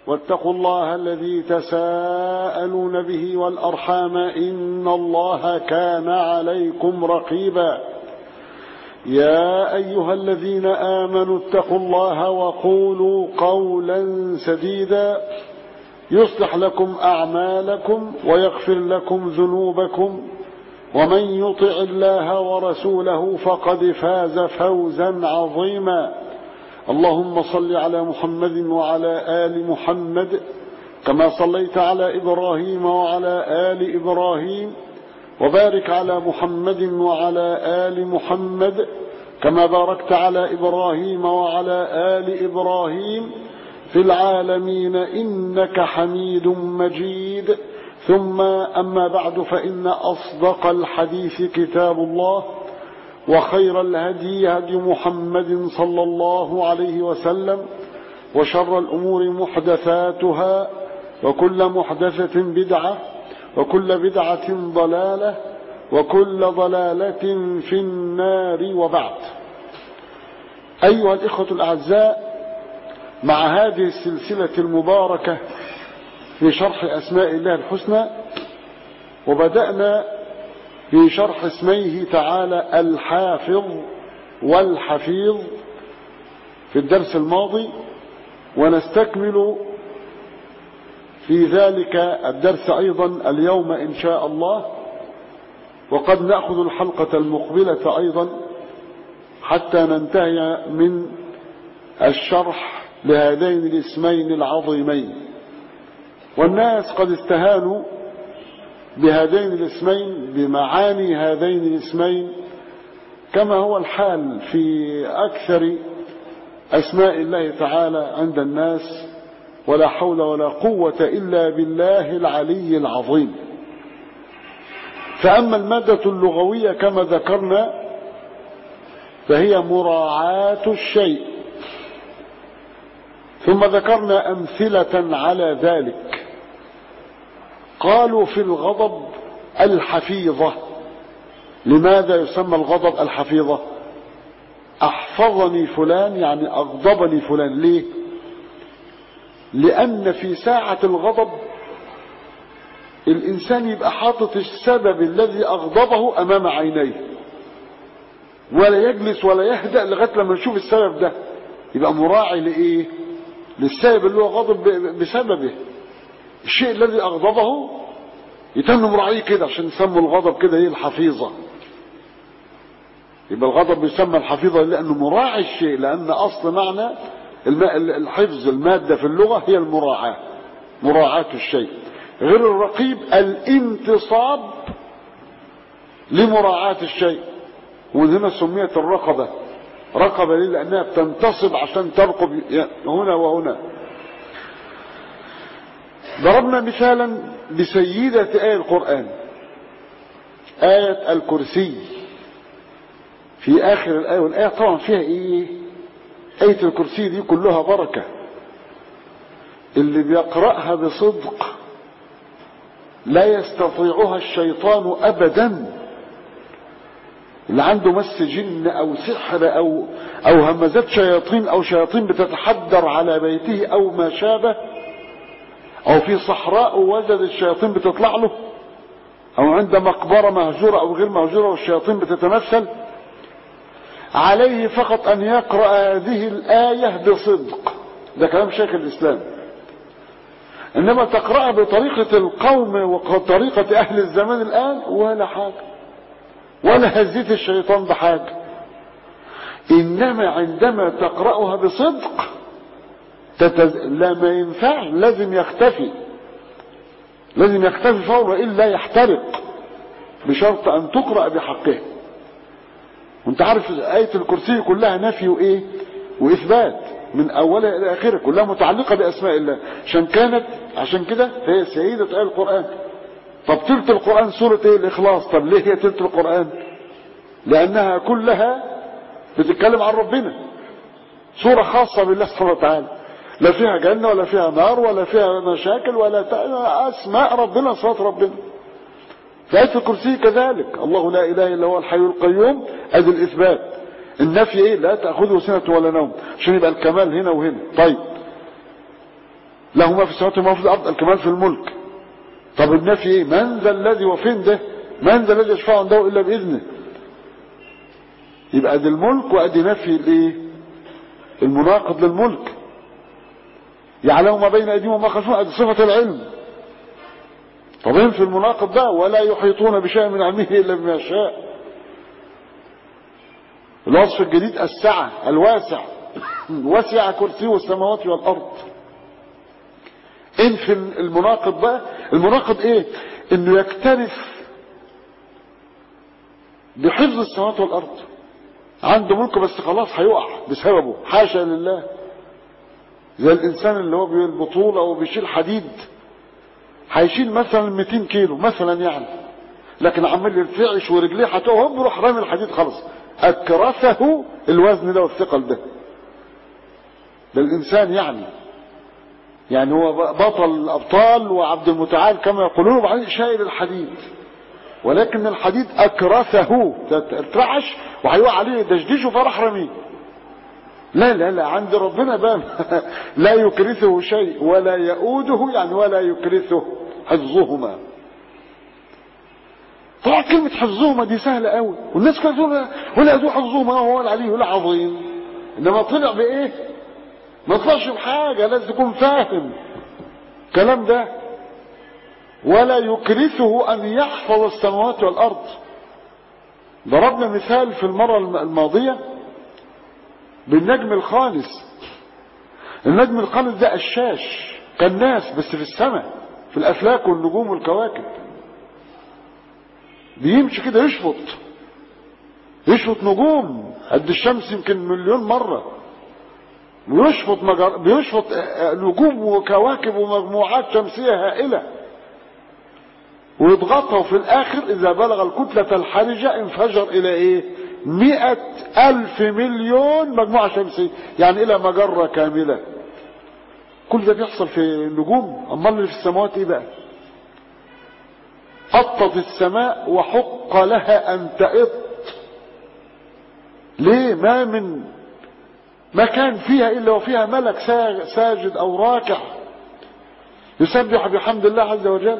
واتقوا الله الذي تساءلون به والأرحام إن الله كان عليكم رقيبا يا أيها الذين آمنوا اتقوا الله وقولوا قولا سديدا يصلح لكم أعمالكم ويغفر لكم ذنوبكم ومن يطع الله ورسوله فقد فاز فوزا عظيما اللهم صل على محمد وعلى آل محمد كما صليت على إبراهيم وعلى آل إبراهيم وبارك على محمد وعلى آل محمد كما باركت على إبراهيم وعلى آل إبراهيم في العالمين إنك حميد مجيد ثم أما بعد فإن أصدق الحديث كتاب الله وخير الهدي هدي محمد صلى الله عليه وسلم وشر الأمور محدثاتها وكل محدثة بدعة وكل بدعة ضلالة وكل ضلالة في النار وبعد أيها الإخوة الأعزاء مع هذه السلسلة المباركة في شرح أسماء الله الحسنى وبدأنا في شرح اسميه تعالى الحافظ والحفيظ في الدرس الماضي ونستكمل في ذلك الدرس أيضا اليوم إن شاء الله وقد نأخذ الحلقة المقبلة أيضا حتى ننتهي من الشرح لهذين الاسمين العظيمين والناس قد استهانوا بهذين الاسمين بمعاني هذين الاسمين كما هو الحال في أكثر أسماء الله تعالى عند الناس ولا حول ولا قوة إلا بالله العلي العظيم فأما المادة اللغوية كما ذكرنا فهي مراعاة الشيء ثم ذكرنا أمثلة على ذلك قالوا في الغضب الحفيظة لماذا يسمى الغضب الحفيظة أحفظني فلان يعني أغضبني فلان ليه لأن في ساعة الغضب الإنسان يبقى حاطط السبب الذي أغضبه أمام عينيه ولا يجلس ولا يهدأ لغاية لما نشوف السبب ده يبقى مراعي لإيه للسبب اللي هو غاضب بسببه الشيء الذي أغضبه يتم مراعيه كده عشان يسموا الغضب كده هي الحفيظة يبقى الغضب يسمى الحفيظة لأنه مراعي الشيء لأن أصل معنى الحفظ المادة في اللغة هي المراعاة مراعاة الشيء غير الرقيب الانتصاب لمراعاة الشيء ومن هنا سميت الرقبة رقبة ليه لأنها بتنتصب عشان ترقب هنا وهنا ضربنا مثالا بسيدة آية القرآن آية الكرسي في آخر الآية والآية طبعا فيها إيه آية الكرسي دي كلها بركة اللي بيقرأها بصدق لا يستطيعها الشيطان أبدا اللي عنده مس جن أو سحر أو, أو همزات شياطين أو شياطين بتتحدر على بيته أو ما شابه أو في صحراء ووجد الشياطين بتطلع له أو عند مقبرة مهجورة أو غير مهجورة والشياطين بتتمثل عليه فقط أن يقرأ هذه الآية بصدق ده كلام شيخ الإسلام إنما تقرأها بطريقة القوم وطريقة أهل الزمان الآن ولا حاجة ولا هزيت الشيطان بحاجة إنما عندما تقرأها بصدق تتز... لا ما ينفع لازم يختفي لازم يختفي فورا إلا يحترق بشرط أن تقرأ بحقه وانت عارف آية الكرسي كلها نفي وإيه وإثبات من أولها إلى آخرها كلها متعلقة بأسماء الله عشان كانت عشان كده هي سيدة آية القرآن طب تلت القرآن سورة ايه الإخلاص طب ليه هي تلت القرآن لأنها كلها بتتكلم عن ربنا سورة خاصة بالله سبحانه وتعالى لا فيها جنة ولا فيها نار ولا فيها مشاكل ولا أسماء ربنا صفات ربنا في آية الكرسي كذلك الله لا إله إلا هو الحي القيوم أدي الإثبات النفي إيه لا تأخذه سنة ولا نوم عشان يبقى الكمال هنا وهنا طيب له ما في السماوات وما في الارض الكمال في الملك طب النفي ايه من ذا الذي وفين ده من ذا الذي يشفع عنده الا باذنه يبقى ادي الملك وادي نفي الايه المناقض للملك يعلم ما بين ايديهم وما خلفهم ادي صفه العلم طب في المناقض ده ولا يحيطون بشيء من علمه الا بما شاء الوصف الجديد السعة الواسع وسع كرسيه السماوات والارض ان في المناقض بقى المناقض ايه انه يكترث بحفظ السماوات والارض عنده ملك بس خلاص هيقع بسببه حاشا لله زي الانسان اللي هو بالبطولة او بيشيل حديد هيشيل مثلا 200 كيلو مثلا يعني لكن عمال يرتعش ورجليه هتقع هو بيروح رامي الحديد خلاص اكرثه الوزن ده والثقل ده ده الانسان يعني يعني هو بطل الابطال وعبد المتعال كما يقولون وبعدين شايل الحديد ولكن الحديد اكرثه اترعش وهيقع عليه دشدشه فراح رميه لا لا لا عند ربنا بقى لا يكرثه شيء ولا يؤوده يعني ولا يكرثه حفظهما طبعا كلمة حفظهما دي سهلة قوي والناس كانت تقول ولا يدو حفظهما هو العلي العظيم انما طلع بايه ما طلعش بحاجة لازم تكون فاهم الكلام ده ولا يكرثه ان يحفظ السماوات والارض ضربنا مثال في المرة الماضية بالنجم الخالص النجم الخالص ده الشاش كالناس بس في السماء في الافلاك والنجوم والكواكب بيمشي كده يشفط يشفط نجوم قد الشمس يمكن مليون مرة ويشفط مجر... بيشفط نجوم وكواكب ومجموعات شمسية هائلة ويضغطها وفي الاخر اذا بلغ الكتلة الحرجة انفجر الى ايه مئة الف مليون مجموعة شمسية يعني الى مجرة كاملة كل ده بيحصل في النجوم امال اللي في السماوات ايه بقى أطت السماء وحق لها أن تئط ليه ما من مكان فيها إلا وفيها ملك ساجد أو راكع يسبح بحمد الله عز وجل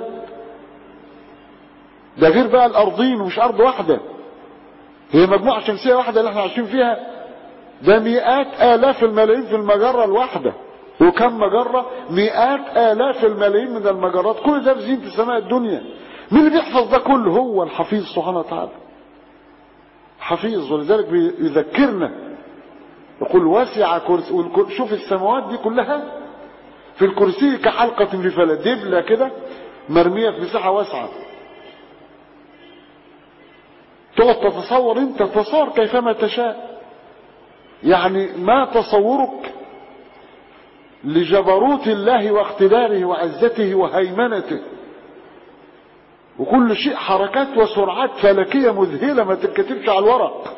ده غير بقى الأرضين ومش أرض واحدة هي مجموعة شمسية واحدة اللي احنا عايشين فيها ده مئات آلاف الملايين في المجرة الواحدة وكم مجرة مئات آلاف الملايين من المجرات كل ده في زينة السماء الدنيا مين اللي بيحفظ ده كله هو الحفيظ سبحانه وتعالى حفيظ ولذلك بيذكرنا يقول وسع كرسي شوف السماوات دي كلها في الكرسي كحلقة في فلا دبلة كده مرمية في مساحة واسعة تقعد تتصور انت تصور كيفما تشاء يعني ما تصورك لجبروت الله واقتداره وعزته وهيمنته وكل شيء حركات وسرعات فلكية مذهلة ما تتكتبش على الورق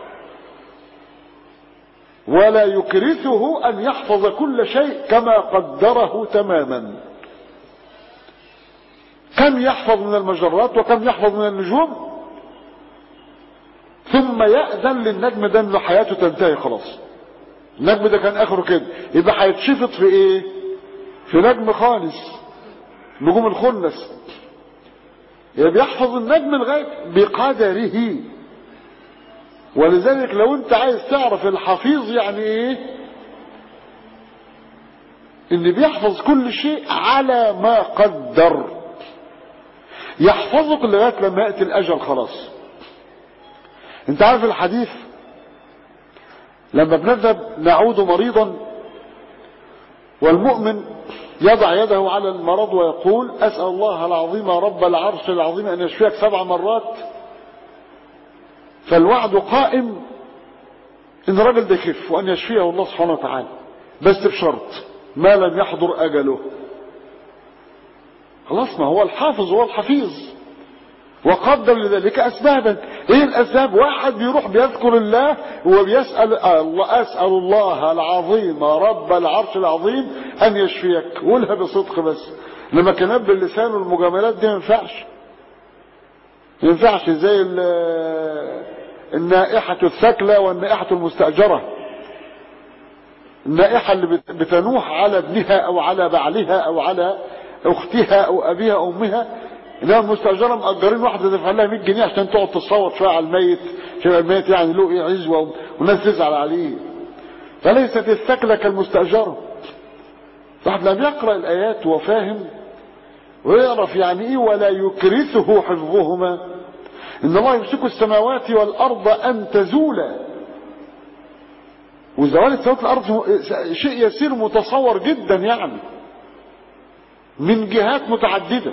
ولا يكرثه أن يحفظ كل شيء كما قدره تماما كم يحفظ من المجرات وكم يحفظ من النجوم ثم يأذن للنجم ده انه حياته تنتهي خلاص النجم ده كان اخره كده يبقى هيتشفط في ايه في نجم خالص نجوم الخنس يعني بيحفظ النجم لغايه بقدره ولذلك لو انت عايز تعرف الحفيظ يعني ايه ان بيحفظ كل شيء على ما قدر يحفظك لغايه لما ياتي الاجل خلاص انت عارف الحديث لما بنذهب نعود مريضا والمؤمن يضع يده على المرض ويقول أسأل الله العظيم رب العرش العظيم أن يشفيك سبع مرات فالوعد قائم إن الراجل ده يخف وأن يشفيه الله سبحانه وتعالى بس بشرط ما لم يحضر أجله خلاص ما هو الحافظ هو الحفيظ وقدر لذلك أسبابا ايه الأسباب واحد بيروح بيذكر الله وبيسأل الله أسأل الله العظيم رب العرش العظيم أن يشفيك قولها بصدق بس لما كان باللسان والمجاملات دي ما ينفعش ما ينفعش زي النائحة الثكلى والنائحة المستأجرة النائحة اللي بت- بتنوح على ابنها او على بعلها او على اختها او ابيها او امها انها المستأجرة مأجرين واحدة دفع لها 100 جنيه عشان تقعد تصوت شوية على الميت عشان الميت يعني له ايه عزوة والناس تزعل عليه فليست الثكلة كالمستأجرة واحد لم يقرأ الآيات وفاهم ويعرف يعني ايه ولا يكرثه حفظهما ان الله يمسك السماوات والارض ان تزولا وزوال السماوات والارض شيء يسير متصور جدا يعني من جهات متعددة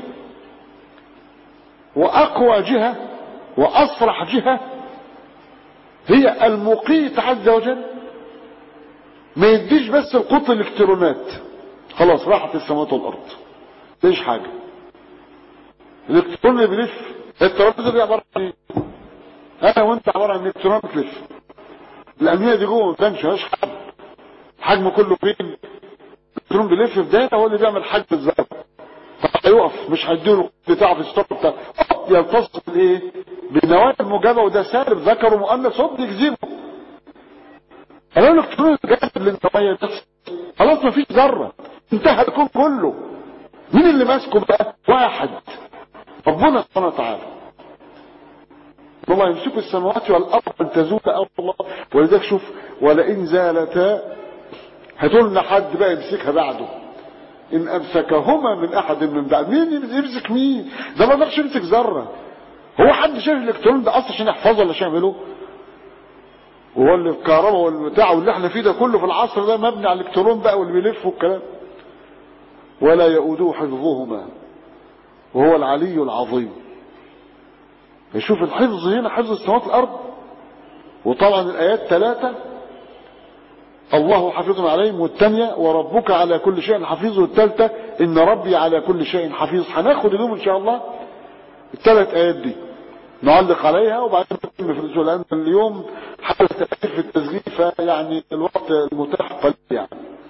واقوى جهة واصرح جهة هي المقيت عز وجل ما يديش بس القط الالكترونات خلاص راحت السماوات والارض مفيش حاجه الالكترون اللي بيلف الترابيزه دي عباره عن ايه؟ انا وانت عباره عن الكترون بتلف الامنيه دي جوه ما بتبانش مفيهاش حجم الحجم كله فين؟ الالكترون بيلف في داتا هو اللي بيعمل حجم الذره هيقف مش هيديله القط بتاعه في الستوب بتاعه يلتصق بالايه؟ بالنواه الموجبه وده سالب ذكر ومؤنث هوب يجذبه انا الالكترون الجاذب للنوايا ده خلاص مفيش ذره انتهى الكون كله مين اللي ماسكه بقى واحد ربنا سبحانه وتعالى والله يمسك السماوات والارض ان تزول امر الله ولذلك شوف ولئن زالتا هتقول حد بقى يمسكها بعده ان امسكهما من احد من بعد مين يمسك مين ده ما يقدرش يمسك ذره هو حد شايف الالكترون ده اصلا عشان يحفظه ولا عشان يعمله وهو اللي الكهرباء والبتاع واللي احنا فيه ده كله في العصر ده مبني على الالكترون بقى واللي بيلف والكلام ولا يؤوده حفظهما وهو العلي العظيم يشوف الحفظ هنا حفظ السماوات والارض وطبعا الايات ثلاثة الله حفيظ عليهم والثانية وربك على كل شيء حفيظ والثالثة ان ربي على كل شيء حفيظ هناخد اليوم ان شاء الله الثلاث ايات دي نعلق عليها وبعدين نتم في الاسبوع لان اليوم حدث تأثير في التسجيل فيعني الوقت المتاح قليل يعني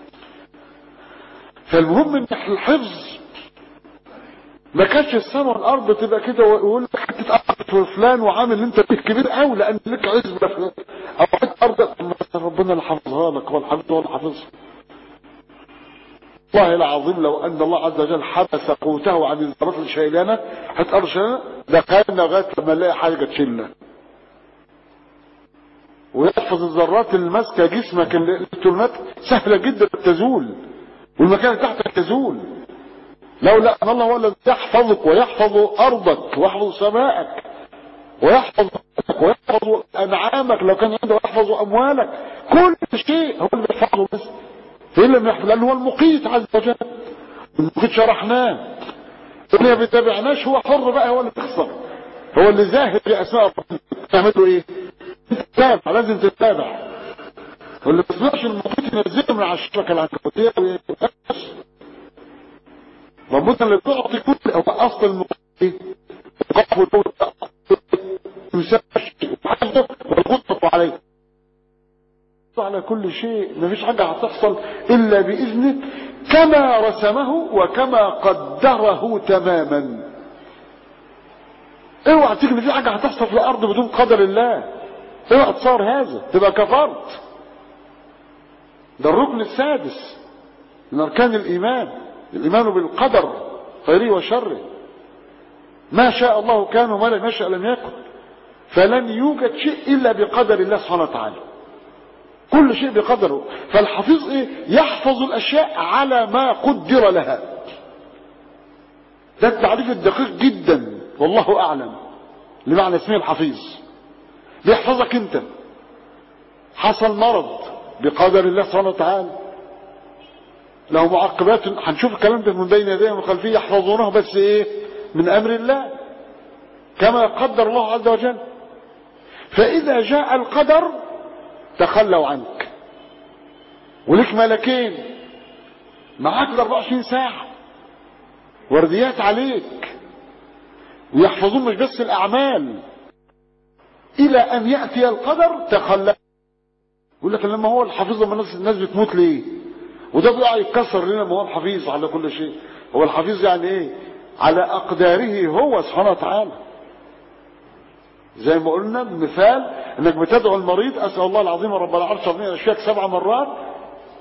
فالمهم ان الحفظ ما كانش السماء والارض تبقى كده ويقول لك حته ارض في فلان وعامل انت بيت كبير قوي لان لك عزبه فلان او حته ارض ربنا اللي حافظها لك هو الحفظ هو اللي حافظها والله العظيم لو ان الله عز وجل حبس قوته عن الذرات الشيلانه حتى ارض شيلانه دخلنا لغايه لما نلاقي حاجه تشيلنا ويحفظ الذرات اللي ماسكه جسمك الالكترونات سهله جدا تزول والمكان اللي تحتك تزول لولا ان الله هو الذي يحفظك ويحفظ ارضك ويحفظ سماءك ويحفظ ويحفظ انعامك لو كان عنده يحفظ اموالك كل شيء هو اللي بيحفظه بس ايه اللي بيحفظ لانه هو المقيت عز وجل المقيت شرحناه اللي ما بيتابعناش هو حر بقى هو اللي بيخسر هو اللي زاهد في اسماء ربنا تعمل له ايه تتابع لازم تتابع واللي ما بيسمعش المقيت ينزله من على الشبكه العنكبوتيه ربنا اللي بيعطي كل هو اصل المقيت وقفه وحفظه والغطة عليه على كل شيء مفيش حاجة هتحصل إلا بإذنه كما رسمه وكما قدره تماما اوعى تيجي في حاجة هتحصل في الأرض بدون قدر الله اوعى تصار هذا تبقى كفرت ده الركن السادس من أركان الإيمان الإيمان بالقدر خيره وشره ما شاء الله كان وما لم يشاء لم يكن فلن يوجد شيء إلا بقدر الله سبحانه وتعالى كل شيء بقدره فالحفيظ ايه يحفظ الاشياء على ما قدر لها ده التعريف الدقيق جدا والله اعلم لمعنى اسمه الحفيظ بيحفظك انت حصل مرض بقدر الله سبحانه وتعالى له معقبات هنشوف الكلام ده من بين يديه ومن خلفيه يحفظونه بس ايه من امر الله كما قدر الله عز وجل فاذا جاء القدر تخلوا عنك ولك ملكين معاك 24 ساعة ورديات عليك ويحفظون مش بس الأعمال إلى أن يأتي القدر تخلى يقول لك لما هو الحفيظ لما الناس الناس بتموت ليه وده بيقع يتكسر لنا ما هو الحفيظ على كل شيء هو الحفيظ يعني ايه على أقداره هو سبحانه وتعالى زي ما قلنا بمثال انك بتدعو المريض اسال الله العظيم رب العرش العظيم يشفيك سبع مرات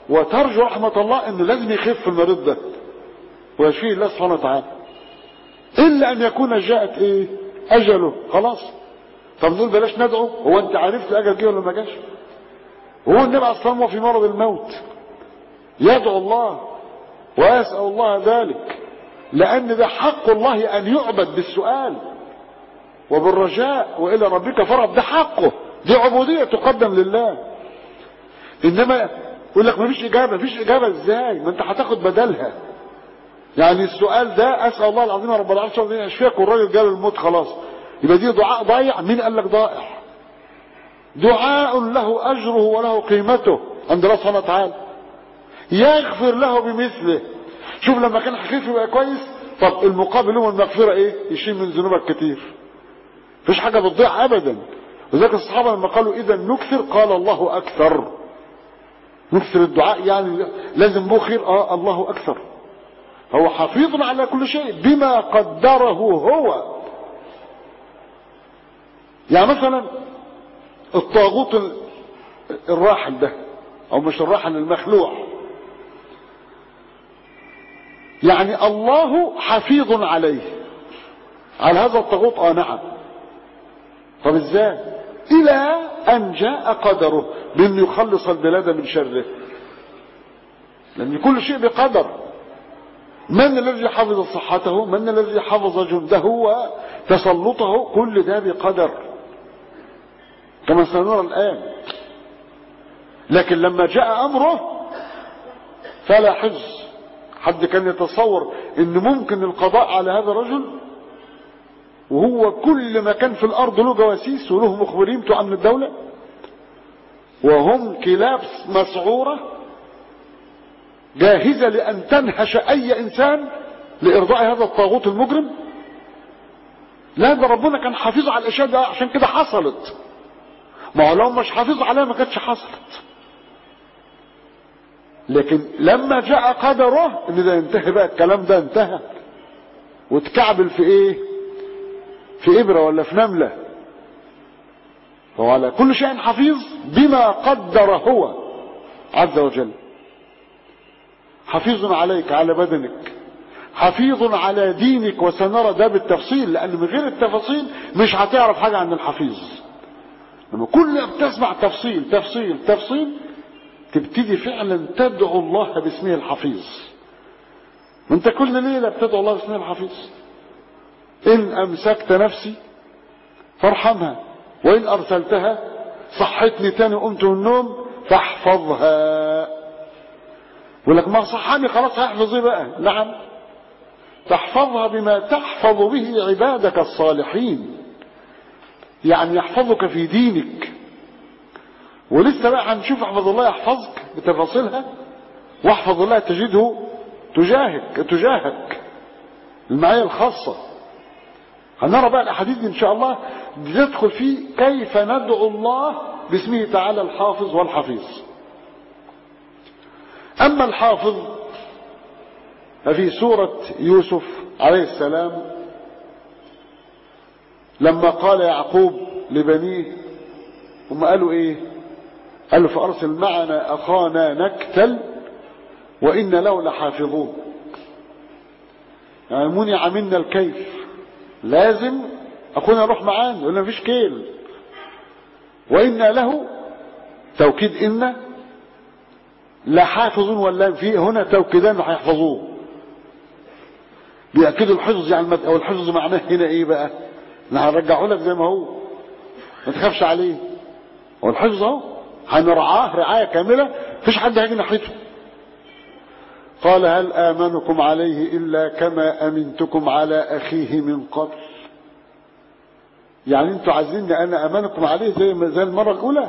وترجو رحمة الله انه لازم يخف المريض ده ويشفيه الله سبحانه وتعالى الا ان يكون جاءت ايه اجله خلاص طب نقول بلاش ندعو هو انت عرفت الاجل جه ولا ما جاش هو النبي عليه الصلاه والسلام في مرض الموت يدعو الله ويسأل الله ذلك لأن ده حق الله أن يعبد بالسؤال وبالرجاء وإلى ربك فرب ده حقه دي عبودية تقدم لله إنما يقول لك مفيش إجابة مفيش إجابة إزاي ما أنت هتاخد بدلها يعني السؤال ده أسأل الله العظيم رب العرش أن يشفيك والراجل جاله الموت خلاص يبقى دي دعاء ضايع مين قال لك ضائع دعاء له أجره وله قيمته عند الله سبحانه وتعالى يغفر له بمثله شوف لما كان خفيف يبقى كويس طب المقابل له المغفرة ايه يشيل من ذنوبك كتير مفيش حاجة بتضيع ابدا وذلك الصحابة لما قالوا اذا نكثر قال الله اكثر نكثر الدعاء يعني لازم بخير اه الله اكثر هو حفيظ على كل شيء بما قدره هو يعني مثلا الطاغوت الراحل ده او مش الراحل المخلوع يعني الله حفيظ عليه على هذا الطاغوت اه نعم طب ازاي الى ان جاء قدره بان يخلص البلاد من شره لان كل شيء بقدر من الذي حفظ صحته من الذي حفظ جنده وتسلطه كل ده بقدر كما سنرى الان لكن لما جاء امره فلا حفظ حد كان يتصور ان ممكن القضاء على هذا الرجل وهو كل ما كان في الارض له جواسيس وله مخبرين بتوع امن الدوله وهم كلاب مسعوره جاهزه لان تنهش اي انسان لارضاء هذا الطاغوت المجرم لا ده ربنا كان حافظ على الاشياء ده عشان كده حصلت ما هو لو مش حافظ عليها ما كانتش حصلت لكن لما جاء قدره ان ده ينتهي بقى الكلام ده انتهى وتكعبل في ايه في ابره ولا في نمله فهو على كل شيء حفيظ بما قدر هو عز وجل حفيظ عليك على بدنك حفيظ على دينك وسنرى ده بالتفصيل لان من غير التفاصيل مش هتعرف حاجه عن الحفيظ لما كل ما بتسمع تفصيل تفصيل تفصيل تبتدي فعلا تدعو الله باسمه الحفيظ وانت كل ليله بتدعو الله باسمه الحفيظ ان امسكت نفسي فارحمها وان ارسلتها صحتني تاني قمت من النوم فاحفظها يقول لك ما صحاني خلاص هيحفظ ايه بقى نعم تحفظها بما تحفظ به عبادك الصالحين يعني يحفظك في دينك ولسه بقى هنشوف احفظ الله يحفظك بتفاصيلها واحفظ الله تجده تجاهك تجاهك المعايا الخاصة هنرى بقى الاحاديث دي ان شاء الله تدخل في كيف ندعو الله باسمه تعالى الحافظ والحفيظ اما الحافظ ففي سورة يوسف عليه السلام لما قال يعقوب لبنيه هم قالوا ايه قالوا فارسل معنا اخانا نكتل وان له لحافظون يعني منع منا الكيف لازم اخونا يروح معانا يقول مفيش كيل وان له توكيد ان لحافظون ولا في هنا توكيدان هيحفظوه بيأكدوا الحفظ يعني او الحفظ معناه هنا ايه بقى احنا هنرجعه لك زي ما هو ما تخافش عليه هو الحفظ اهو هنرعاه رعايه كامله مفيش حد هيجي ناحيته قال هل امنكم عليه الا كما امنتكم على اخيه من قبل يعني انتوا عايزين انا امنكم عليه زي زي المره الاولى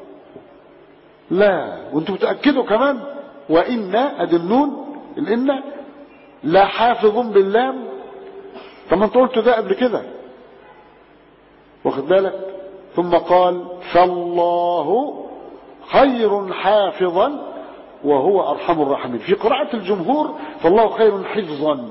لا وانتوا بتاكدوا كمان وان ادي النون الان لا حافظ باللام طب ما انت قلت ده قبل كده واخد بالك ثم قال فالله خير حافظا وهو ارحم الراحمين في قراءة الجمهور فالله خير حفظا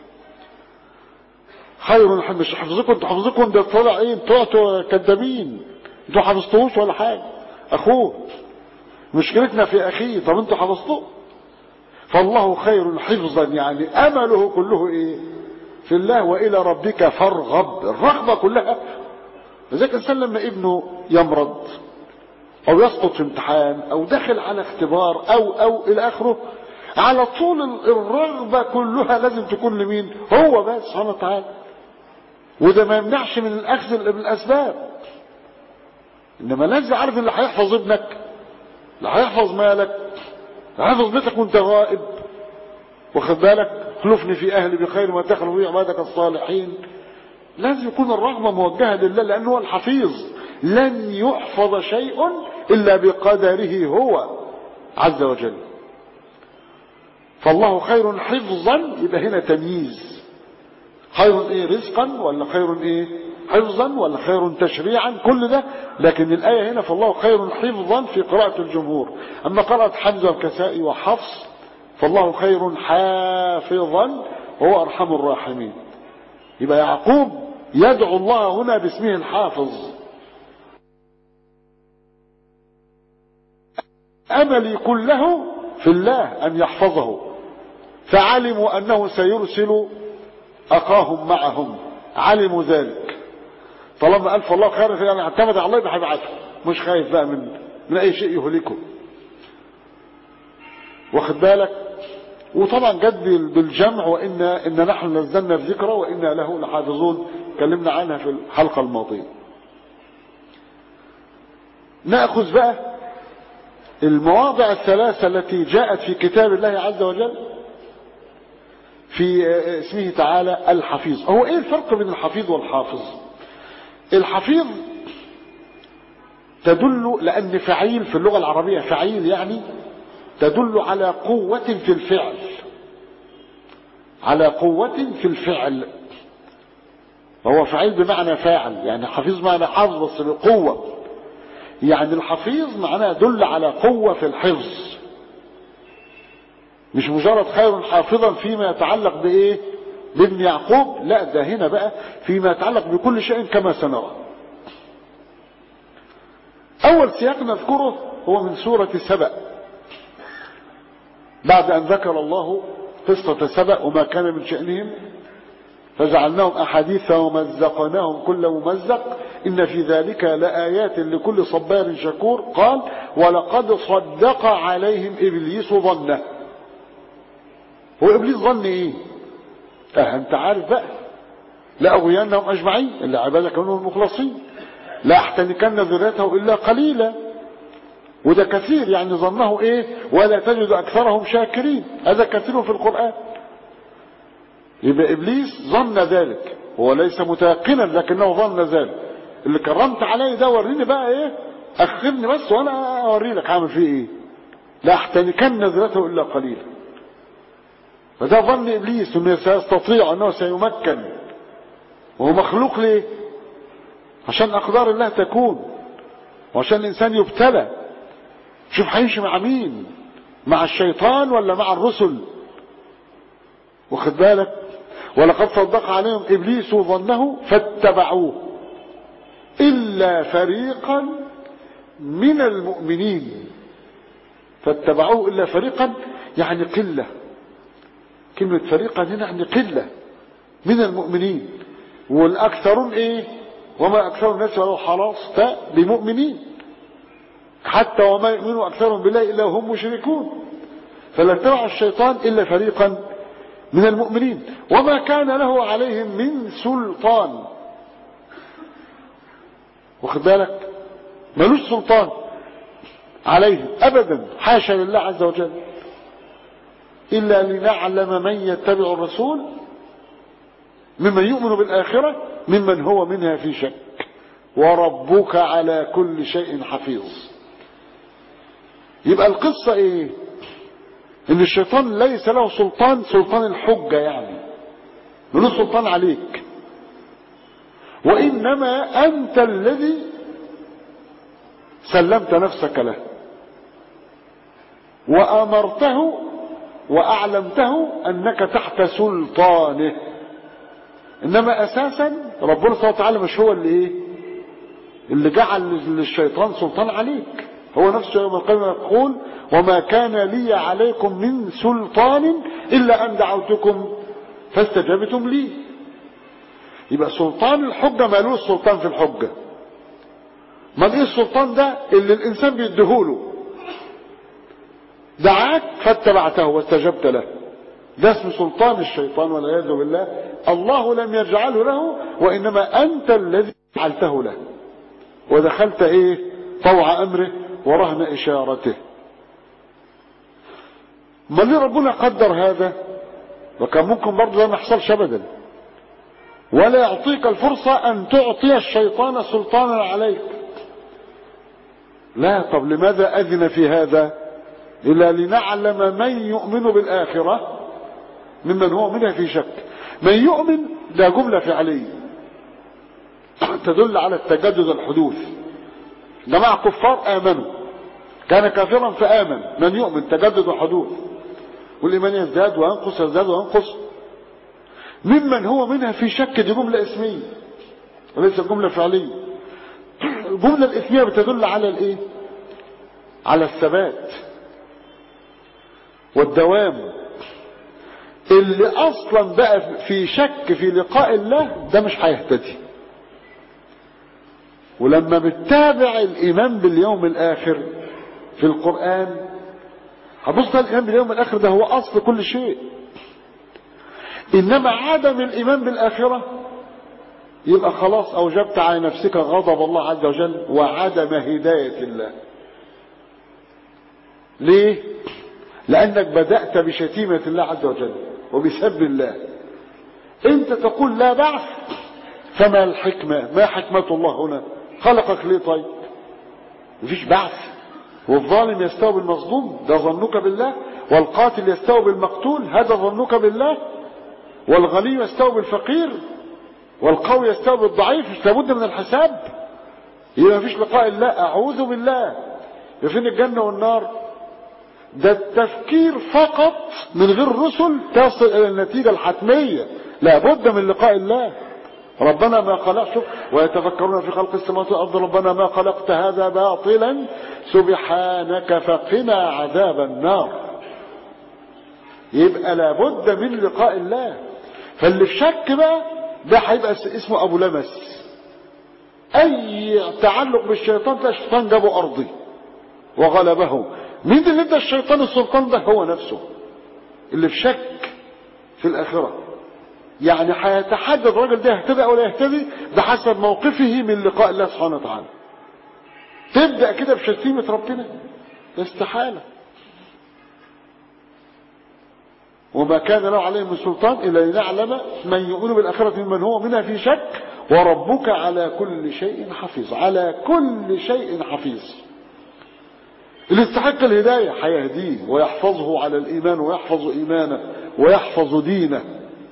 خير مش حفظكم انتوا حفظكم ده طلع ايه انتوا كدابين انتوا حفظتوش ولا حاجه اخوه مشكلتنا في أخيه طب انتوا حفظتوه فالله خير حفظا يعني أمله كله إيه في الله وإلى ربك فارغب الرغبة كلها لذلك الإنسان لما ابنه يمرض أو يسقط في امتحان أو داخل على اختبار أو أو إلى آخره على طول الرغبة كلها لازم تكون لمين هو بس سبحانه وتعالى وده ما يمنعش من الأخذ بالأسباب إنما لازم عارف اللي هيحفظ ابنك اللي هيحفظ مالك اللي هيحفظ بيتك وانت غائب واخد بالك خلفني في أهلي بخير ما تخلف في عبادك الصالحين لازم يكون الرغبة موجهة لله لأنه هو الحفيظ لن يحفظ شيء إلا بقدره هو عز وجل فالله خير حفظا يبقى هنا تمييز خير ايه رزقا ولا خير ايه حفظا ولا خير تشريعا كل ده لكن الآية هنا فالله خير حفظا في قراءة الجمهور أما قراءة حمزة وكسائي وحفص فالله خير حافظا هو أرحم الراحمين يبقى يعقوب يدعو الله هنا باسمه الحافظ أملي كله في الله أن يحفظه فعلموا أنه سيرسل أخاهم معهم علموا ذلك طالما قال فالله خير يعني اعتمد على الله يبقى هيبعته مش خايف بقى من من أي شيء يهلكه واخد بالك وطبعا جد بالجمع وإن إن نحن نزلنا الذكرى وإنا له لحافظون اتكلمنا عنها في الحلقة الماضية نأخذ بقى المواضع الثلاثة التي جاءت في كتاب الله عز وجل في اسمه تعالى الحفيظ هو ايه الفرق بين الحفيظ والحافظ الحفيظ تدل لأن فعيل في اللغة العربية فعيل يعني تدل على قوة في الفعل على قوة في الفعل فهو فعيل بمعنى فاعل يعني حفيظ معنى حافظ بس بقوة يعني الحفيظ معناه دل على قوة في الحفظ مش مجرد خير حافظا فيما يتعلق بإيه بابن يعقوب لا ده هنا بقى فيما يتعلق بكل شيء كما سنرى أول سياق نذكره هو من سورة سبأ بعد أن ذكر الله قصة سبأ وما كان من شأنهم فجعلناهم أحاديث ومزقناهم كل ممزق إن في ذلك لآيات لكل صبار شكور قال ولقد صدق عليهم إبليس ظنه هو إبليس ظن إيه أه أنت عارف بقى لأغوينهم أجمعين إلا عبادك منهم المخلصين لا أحتنكن ذريته إلا قليلا وده كثير يعني ظنه إيه ولا تجد أكثرهم شاكرين هذا كثير في القرآن يبقى إبليس ظن ذلك هو ليس متيقنا لكنه ظن ذلك اللي كرمت عليه ده وريني بقى ايه اخرني بس وانا اوري لك هعمل فيه ايه لا احتنكن ذرته الا قليلا فده ظن ابليس انه سيستطيع انه سيمكن وهو مخلوق ليه عشان اقدار الله تكون وعشان الانسان يبتلى شوف هيمشي مع مين مع الشيطان ولا مع الرسل واخد بالك ولقد صدق عليهم ابليس ظنه فاتبعوه الا فريقا من المؤمنين فاتبعوه الا فريقا يعني قله كلمه فريقا هنا يعني قله من المؤمنين والاكثرون ايه وما اكثر الناس ولو خلاص بمؤمنين حتى وما يؤمن اكثرهم بالله الا هم مشركون فلا اتبع الشيطان الا فريقا من المؤمنين وما كان له عليهم من سلطان واخد بالك ملوش سلطان عليهم ابدا حاشا لله عز وجل الا لنعلم من يتبع الرسول ممن يؤمن بالاخره ممن هو منها في شك وربك على كل شيء حفيظ يبقى القصه ايه ان الشيطان ليس له سلطان سلطان الحجة يعني له سلطان عليك وانما انت الذي سلمت نفسك له وامرته واعلمته انك تحت سلطانه انما اساسا ربنا سبحانه وتعالى مش هو اللي ايه اللي جعل للشيطان سلطان عليك هو نفسه يوم القيامة يقول وما كان لي عليكم من سلطان إلا أن دعوتكم فاستجبتم لي يبقى سلطان الحجة مالوش سلطان في الحجة ما ايه السلطان ده اللي الإنسان بيديهوله دعاك فاتبعته واستجبت له ده اسم سلطان الشيطان والعياذ بالله الله لم يجعله له وإنما أنت الذي جعلته له ودخلت ايه طوع أمره ورهن إشارته ما ليه ربنا قدر هذا وكان ممكن برضه ده ما يحصلش أبدا ولا يعطيك الفرصة أن تعطي الشيطان سلطانا عليك لا طب لماذا أذن في هذا إلا لنعلم من يؤمن بالآخرة ممن هو منها في شك من يؤمن ده جملة فعلية تدل على التجدد الحدوث جماعة كفار آمنوا كان كافرا فآمن من يؤمن تجدد وحدوث والإيمان يزداد وينقص يزداد وينقص ممن هو منها في شك دي جملة اسمية وليس جملة فعلية الجملة الاسمية بتدل على الايه على الثبات والدوام اللي اصلا بقى في شك في لقاء الله ده مش هيهتدي ولما بتتابع الايمان باليوم الاخر في القرآن هبص الايمان باليوم الاخر ده هو اصل كل شيء انما عدم الايمان بالاخرة يبقى خلاص اوجبت على نفسك غضب الله عز وجل وعدم هداية الله ليه لانك بدأت بشتيمة الله عز وجل وبسب الله انت تقول لا بعث فما الحكمة ما حكمة الله هنا خلقك ليه طيب مفيش بعث والظالم يستوي بالمظلوم ده ظنك بالله والقاتل يستوي بالمقتول هذا ظنك بالله والغني يستوي بالفقير والقوي يستوي بالضعيف مش لابد من الحساب يبقى مفيش لقاء الله اعوذ بالله يبقى فين الجنه والنار ده التفكير فقط من غير رسل تصل الى النتيجه الحتميه لابد من لقاء الله ربنا ما خلق شوف ويتفكرون في خلق السماوات والارض ربنا ما خلقت هذا باطلا سبحانك فقنا عذاب النار يبقى لابد من لقاء الله فاللي في شك بقى ده هيبقى اسمه ابو لمس اي تعلق بالشيطان تلاقي الشيطان جابه ارضي وغلبه مين اللي ادى الشيطان السلطان ده هو نفسه اللي في شك في الاخره يعني هيتحدد الراجل ده يهتدي او لا يهتدي بحسب موقفه من لقاء الله سبحانه وتعالى تبدا كده بشتيمه ربنا ده استحاله وما كان له عليه من سلطان إلا لنعلم من يؤمن بالآخرة ممن هو منها في شك وربك على كل شيء حفيظ على كل شيء حفيظ اللي يستحق الهداية هيهديه ويحفظه على الإيمان ويحفظ إيمانه ويحفظ دينه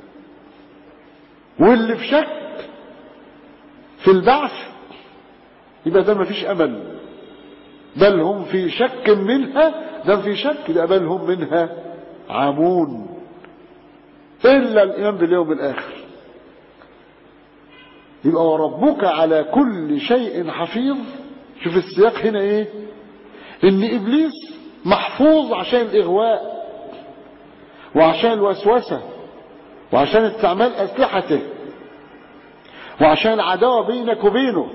واللي في شك في البعث يبقى ده مفيش أمل بل هم في شك منها ده في شك يبقى بل هم منها عامون إلا الإيمان باليوم الآخر يبقى وربك على كل شيء حفيظ شوف السياق هنا ايه ان ابليس محفوظ عشان الاغواء وعشان الوسوسة وعشان استعمال اسلحته وعشان العداوة بينك وبينه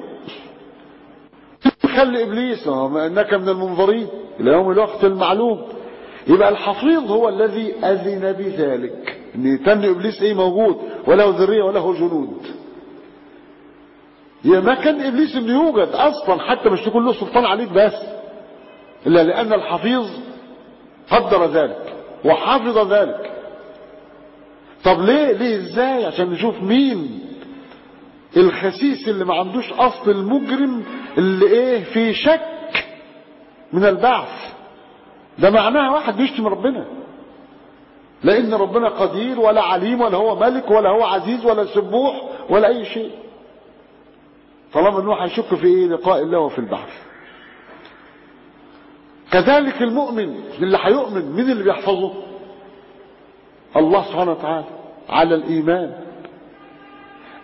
خلي ابليس انك من المنظرين الى يوم الوقت المعلوم يبقى الحفيظ هو الذي اذن بذلك ان يتم ابليس ايه موجود وله ذريه وله جنود يا ما كان ابليس انه يوجد اصلا حتى مش تكون له سلطان عليك بس الا لان الحفيظ قدر ذلك وحافظ ذلك طب ليه ليه ازاي عشان نشوف مين الخسيس اللي ما عندوش اصل المجرم اللي ايه في شك من البعث ده معناها واحد بيشتم ربنا لان ربنا قدير ولا عليم ولا هو ملك ولا هو عزيز ولا سبوح ولا اي شيء طالما انه هيشك في ايه لقاء الله وفي البحث كذلك المؤمن اللي هيؤمن مين اللي بيحفظه الله سبحانه وتعالى على الايمان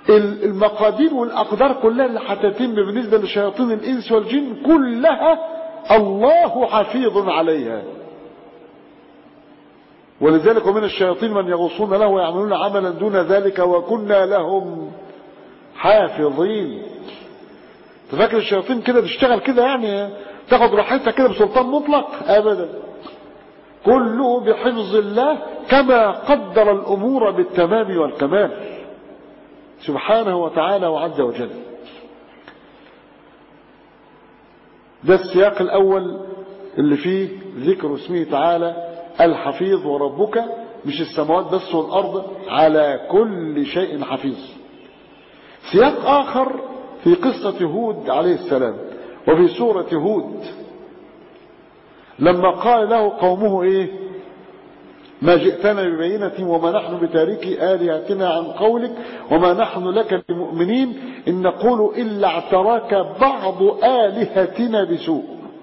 المقادير والاقدار كلها اللي هتتم بالنسبه لشياطين الانس والجن كلها الله حفيظ عليها ولذلك ومن الشياطين من يغصون له ويعملون عملا دون ذلك وكنا لهم حافظين تفكر الشياطين كده تشتغل كده يعني تاخد راحتها كده بسلطان مطلق ابدا كله بحفظ الله كما قدر الامور بالتمام والكمال سبحانه وتعالى وعز وجل ده السياق الاول اللي فيه ذكر اسمه تعالى الحفيظ وربك مش السماوات بس والارض على كل شيء حفيظ سياق اخر في قصة هود عليه السلام وفي سورة هود لما قال له قومه ايه ما جئتنا ببينة وما نحن بتاركي آلهتنا عن قولك وما نحن لك بمؤمنين إن نقول إلا اعتراك بعض آلهتنا بسوء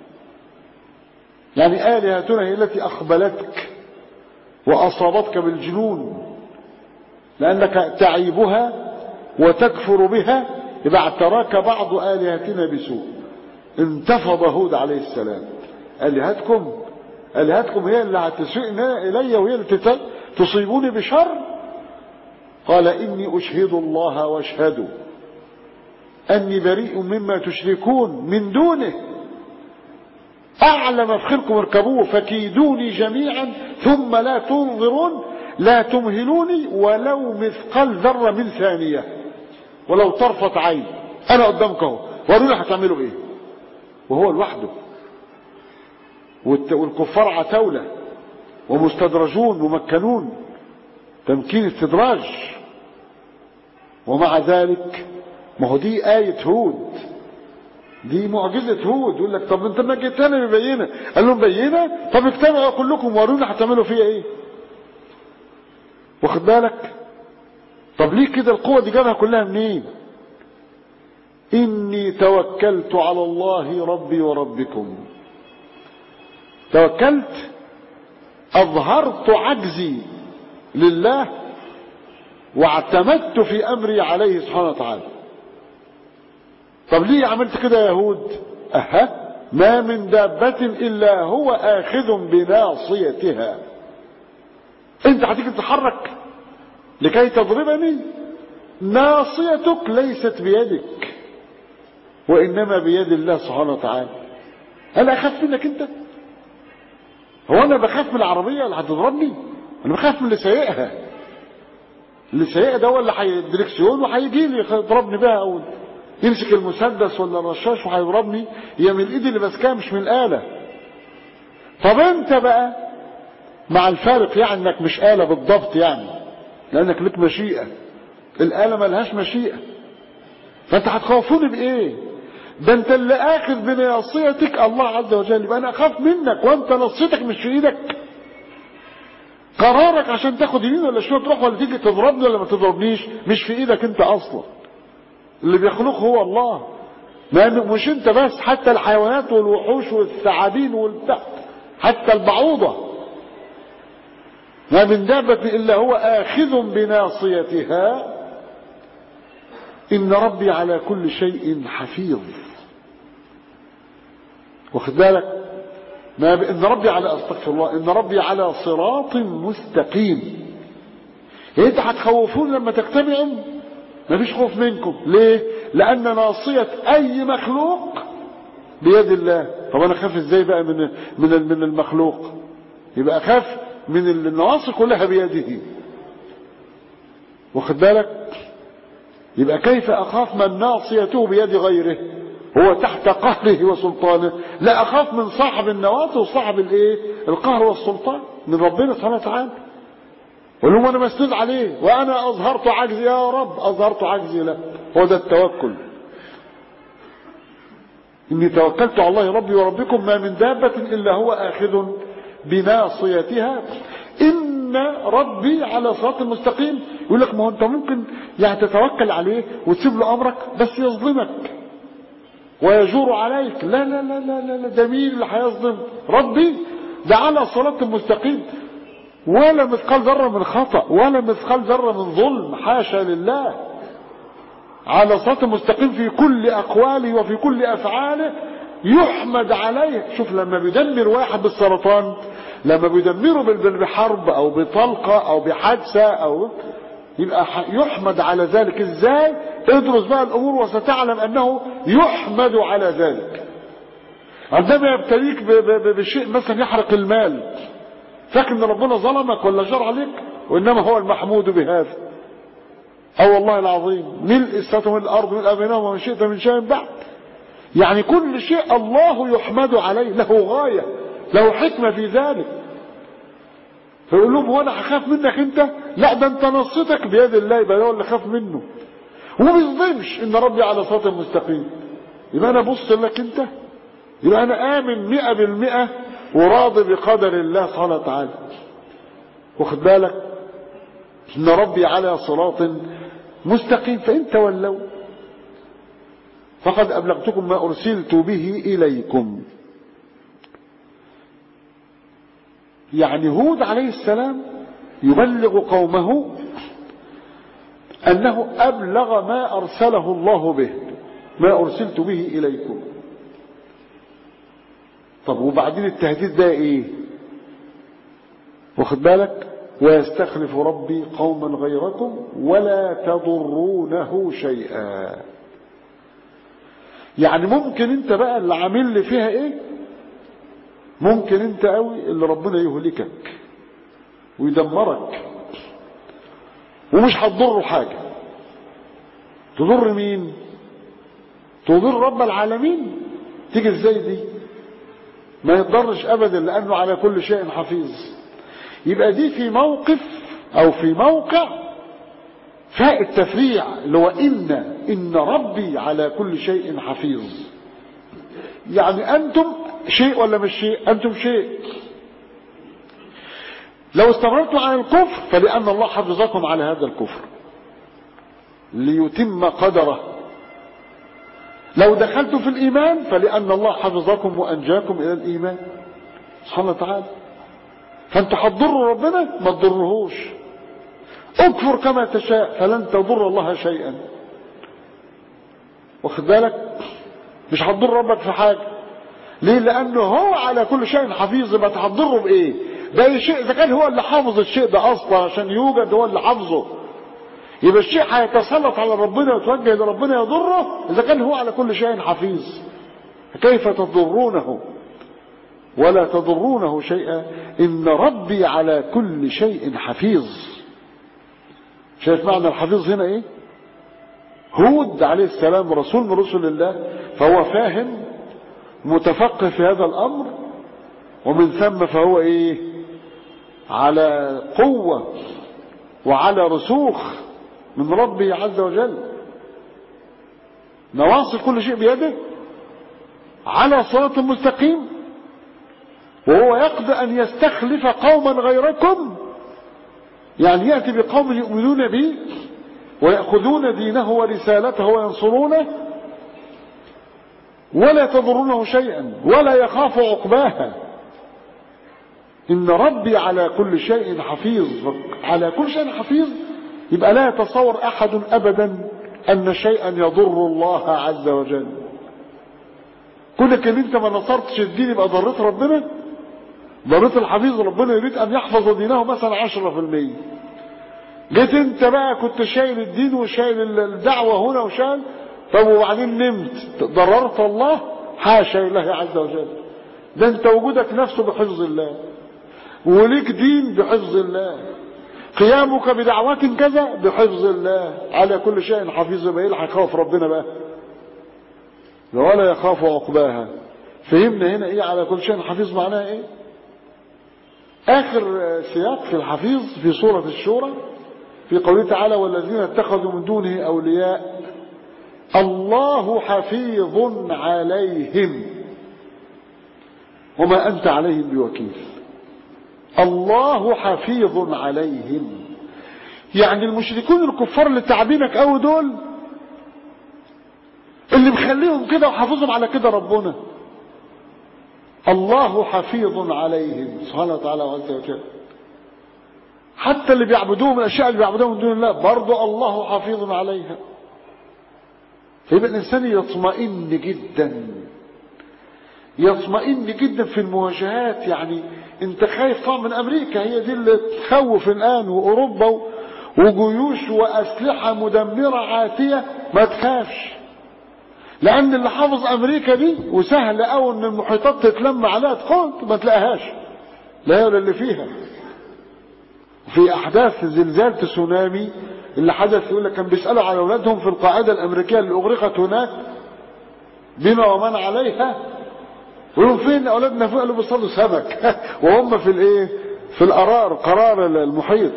يعني آلهتنا هي التي أخبلتك وأصابتك بالجنون لأنك تعيبها وتكفر بها إذا اعتراك بعض آلهتنا بسوء انتفض هود عليه السلام آلهتكم آلهتكم هي اللي هتسوء إلي وهي اللي تصيبوني بشر قال إني أشهد الله واشهدوا أني بريء مما تشركون من دونه أعلى مفخركم اركبوه فكيدوني جميعا ثم لا تنظرون لا تمهلوني ولو مثقال ذرة من ثانية ولو طرفة عين أنا قدامك اهو وروني هتعملوا إيه وهو لوحده والكفار عتاولة ومستدرجون ممكنون تمكين استدراج ومع ذلك ما هو دي آية هود دي معجزة هود يقول لك طب انت ما جيتنا ببينة قال لهم بينة طب اجتمعوا كلكم ورونا هتعملوا فيها ايه واخد بالك طب ليه كده القوة دي جابها كلها منين إني توكلت على الله ربي وربكم توكلت أظهرت عجزي لله واعتمدت في أمري عليه سبحانه وتعالى طب ليه عملت كده يا يهود أها ما من دابة إلا هو آخذ بناصيتها انت هتيجي تتحرك لكي تضربني ناصيتك ليست بيدك وإنما بيد الله سبحانه وتعالى أنا أخاف منك أنت هو أنا بخاف من العربية اللي هتضربني أنا بخاف من اللي سايقها اللي سايقها ده هو اللي هيدركسيون وهيجي لي يضربني بها أو يمسك المسدس ولا الرشاش وهيضربني هي من الإيد اللي ماسكاها مش من الآلة طب أنت بقى مع الفارق يعني انك مش آلة بالضبط يعني لانك لك مشيئة الآلة ملهاش مشيئة فانت هتخوفوني بايه ده انت اللي اخذ بناصيتك الله عز وجل يبقى انا اخاف منك وانت نصيتك مش في ايدك قرارك عشان تاخد يمين ولا شمال تروح ولا تيجي تضربني ولا ما تضربنيش مش في ايدك انت اصلا اللي بيخلقه هو الله ما مش انت بس حتى الحيوانات والوحوش والثعابين والبتاع حتى البعوضه ما من دابة إلا هو آخذ بناصيتها إن ربي على كل شيء حفيظ واخد بالك ما ب... إن ربي على أستغفر الله إن ربي على صراط مستقيم يعني أنت هتخوفون لما تجتمعوا ما فيش خوف منكم ليه لأن ناصية أي مخلوق بيد الله طب أنا خاف إزاي بقى من من من المخلوق يبقى خاف من النواصي كلها بيده واخد بالك يبقى كيف أخاف من ناصيته بيد غيره هو تحت قهره وسلطانه لا أخاف من صاحب النواصي وصاحب الايه القهر والسلطان من ربنا سبحانه وتعالى ولهم أنا مسنود عليه وأنا أظهرت عجزي يا رب أظهرت عجزي له هو ده التوكل إني توكلت على الله ربي وربكم ما من دابة إلا هو آخذ بناصيتها إن ربي على صراط المستقيم يقول لك ما هو أنت ممكن يعني تتوكل عليه وتسيب له أمرك بس يظلمك ويجور عليك لا لا لا لا لا, لا ده مين اللي هيظلم ربي ده على صراط المستقيم ولا مثقال ذرة من خطأ ولا مثقال ذرة من ظلم حاشا لله على صراط المستقيم في كل أقواله وفي كل أفعاله يحمد عليه شوف لما بيدمر واحد بالسرطان لما بيدمره بحرب او بطلقة او بحادثة او يبقى يحمد على ذلك ازاي ادرس بقى الامور وستعلم انه يحمد على ذلك عندما يبتليك بشيء مثلا يحرق المال فاكر ان ربنا ظلمك ولا جار عليك وانما هو المحمود بهذا او والله العظيم ملء السماوات من الارض من بينهما وما شئت من شيء بعد يعني كل شيء الله يحمد عليه له غايه له حكمه في ذلك فيقول لهم هو انا هخاف منك انت لا ده انت نصيتك بيد الله يبقى هو اللي خاف منه وما بيظلمش ان ربي على صراط مستقيم يبقى انا ابص لك انت يبقى انا امن مئة بالمئة وراضي بقدر الله سبحانه وتعالى واخد بالك ان ربي على صراط مستقيم فان تولوا فقد ابلغتكم ما ارسلت به اليكم يعني هود عليه السلام يبلغ قومه انه ابلغ ما ارسله الله به ما ارسلت به اليكم طب وبعدين التهديد ده ايه واخد بالك ويستخلف ربي قوما غيركم ولا تضرونه شيئا يعني ممكن انت بقى اللي عامل لي فيها ايه ممكن انت قوي اللي ربنا يهلكك ويدمرك ومش هتضره حاجة تضر مين تضر رب العالمين تيجي ازاي دي ما يضرش ابدا لانه على كل شيء حفيظ يبقى دي في موقف او في موقع فاء التفريع اللي هو ان ان ربي على كل شيء حفيظ يعني انتم شيء ولا مش شيء انتم شيء لو استمرتم على الكفر فلان الله حفظكم على هذا الكفر ليتم قدره لو دخلتم في الإيمان فلأن الله حفظكم وأنجاكم إلى الإيمان سبحانه وتعالى فأنتوا هتضروا ربنا ما تضرهوش اكفر كما تشاء فلن تضر الله شيئا واخد بالك مش هتضر ربك في حاجة ليه لأنه هو على كل شيء حفيظ يبقى هتضره بإيه ده شيء إذا كان هو اللي حافظ الشيء ده أصلا عشان يوجد هو اللي حافظه يبقى الشيء هيتسلط على ربنا ويتوجه لربنا يضره اذا كان هو على كل شيء حفيظ كيف تضرونه ولا تضرونه شيئا ان ربي على كل شيء حفيظ شايف معنى الحفيظ هنا ايه هود عليه السلام رسول من رسل الله فهو فاهم متفقه في هذا الامر ومن ثم فهو ايه على قوه وعلى رسوخ من ربه عز وجل نواصل كل شيء بيده على صراط مستقيم وهو يقضي أن يستخلف قوما غيركم يعني يأتي بقوم يؤمنون به ويأخذون دينه ورسالته وينصرونه ولا تضرونه شيئا ولا يخاف عقباها إن ربي على كل شيء حفيظ على كل شيء حفيظ يبقى لا يتصور أحد أبدا أن شيئا يضر الله عز وجل كونك ان انت ما نصرتش الدين يبقى ضريت ربنا ضريت الحفيظ ربنا يريد ان يحفظ دينه مثلا عشرة في المية جيت انت بقى كنت شايل الدين وشايل الدعوة هنا وشايل طب وبعدين نمت ضررت الله حاشا لله عز وجل ده انت وجودك نفسه بحفظ الله وليك دين بحفظ الله قيامك بدعوات كذا بحفظ الله على كل شيء حفيظ يبقى ايه اللي هيخاف ربنا بقى ولا يخاف عقباها فهمنا هنا ايه على كل شيء حفيظ معناها ايه اخر سياق في الحفيظ في سورة الشورى في قوله تعالى والذين اتخذوا من دونه اولياء الله حفيظ عليهم وما انت عليهم بوكيل الله حفيظ عليهم يعني المشركون الكفار اللي تعبينك قوي دول اللي مخليهم كده وحافظهم على كده ربنا الله حفيظ عليهم سبحانه وتعالى عز وجل حتى اللي بيعبدوه من الاشياء اللي بيعبدوها من دون الله برضه الله حفيظ عليها فيبقى الانسان يطمئن جدا يطمئن جدا في المواجهات يعني انت خايف طبعا من امريكا هي دي اللي تخوف الان واوروبا وجيوش واسلحه مدمره عاتيه ما تخافش لان اللي حافظ امريكا دي وسهل قوي ان المحيطات تتلم عليها تخوض ما تلاقيهاش لا هي ولا اللي فيها في احداث زلزال تسونامي اللي حدث يقول لك كان بيسالوا على اولادهم في القاعده الامريكيه اللي اغرقت هناك بما ومن عليها يقولوا فين اولادنا فوق قالوا بيصطادوا سمك وهم في الايه في القرار قرار المحيط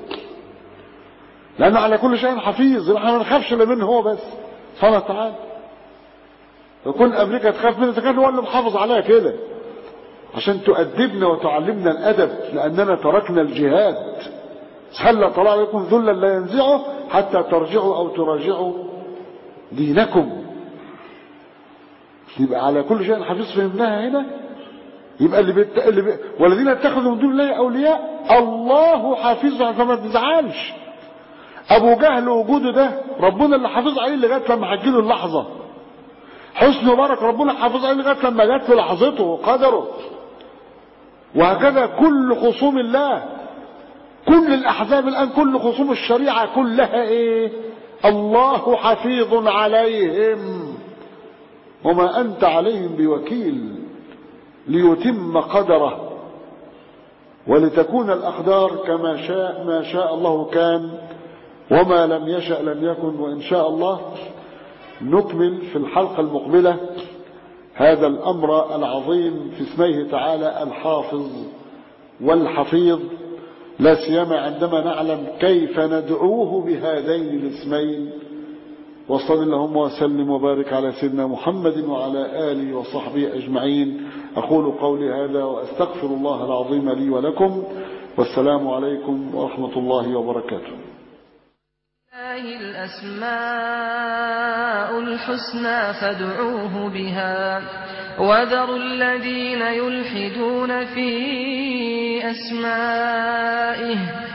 لانه على كل شيء حفيظ احنا ما نخافش الا منه هو بس سبحانه وتعالى يكون امريكا تخاف منه كان هو اللي محافظ عليها كده عشان تؤدبنا وتعلمنا الادب لاننا تركنا الجهاد هل طلع عليكم ذلا لا ينزعه حتى ترجعوا او تراجعوا دينكم يبقى على كل شيء حفيظ فهمناها هنا يبقى اللي, بيت... اللي بي... والذين اتخذوا من دون الله اولياء الله حافظ فما تزعلش ابو جهل وجوده ده ربنا اللي حافظ عليه لغايه لما هتجيله اللحظه حسن مبارك ربنا حافظ عليه لغايه لما جت في لحظته وقدره وهكذا كل خصوم الله كل الاحزاب الان كل خصوم الشريعه كلها ايه الله حفيظ عليهم وما انت عليهم بوكيل ليتم قدره ولتكون الاقدار كما شاء ما شاء الله كان وما لم يشأ لم يكن وإن شاء الله نكمل في الحلقة المقبلة هذا الأمر العظيم في اسمه تعالى الحافظ والحفيظ لا سيما عندما نعلم كيف ندعوه بهذين الاسمين وصل اللهم وسلم وبارك على سيدنا محمد وعلى آله وصحبه أجمعين أقول قولي هذا وأستغفر الله العظيم لي ولكم والسلام عليكم ورحمة الله وبركاته الله الأسماء الحسنى فادعوه بها وذروا الذين يلحدون في أسمائه